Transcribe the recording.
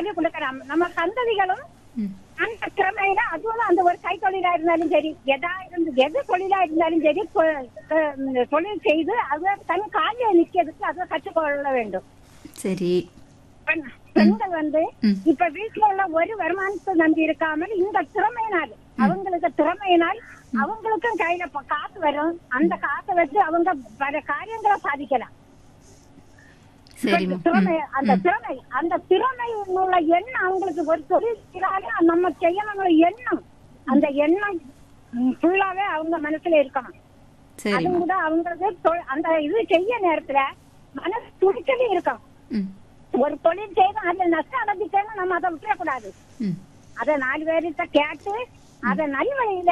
சொல்லி கொடுக்கலாம் நம்ம சந்ததிகளும் ம் அந்த திறமையில அதுவும் அந்த ஒரு கைத்தொழிலா இருந்தாலும் சரி எதா இருந்து எது தொழிலா இருந்தாலும் சரி தொ- தொ- இந்த தொழில் செய்து அதை தன் காலில் நிக்கிறதுக்கு அதை கற்றுக்கொள்ள வேண்டும் சரி பெண்- பெண்கள் வந்து ம். இப்ப வீட்டுல உள்ள ஒரு வருமானத்தை நம்பி இருக்காமல் இந்த திறமையினால் அவங்களுக்கு திறமையினால் அவங்களுக்கும் கையில ப- காசு வரும் அந்த காசை வச்சு அவங்க பல காரியங்களை சாதிக்கலாம் சரிம்மா திறமை ம் அந்த திறமை அந்த திறமை உள்ள எண்ணம் அவங்களுக்கு ஒரு தொழில் செய்தாலும் நம்ம செய்யணுங்கிற எண்ணம் அந்த எண்ணம் ஃபுல்லாவே அவங்க மனசுல இருக்கணும் அது சரிம்மா கூட அவங்களுக்கு தொ- அந்த இது செய்ய நேரத்துல மனசு துடிச்சலே இருக்கும் ம் ஒரு தொழில் செய்து அதுல நஷ்டம் அடைஞ்சிட்டேன்னு நம்ம அதை விட்டுறக்கூடாது ம் அதை நாலு பேர்கிட்ட கேட்டு அதை நல்வழியில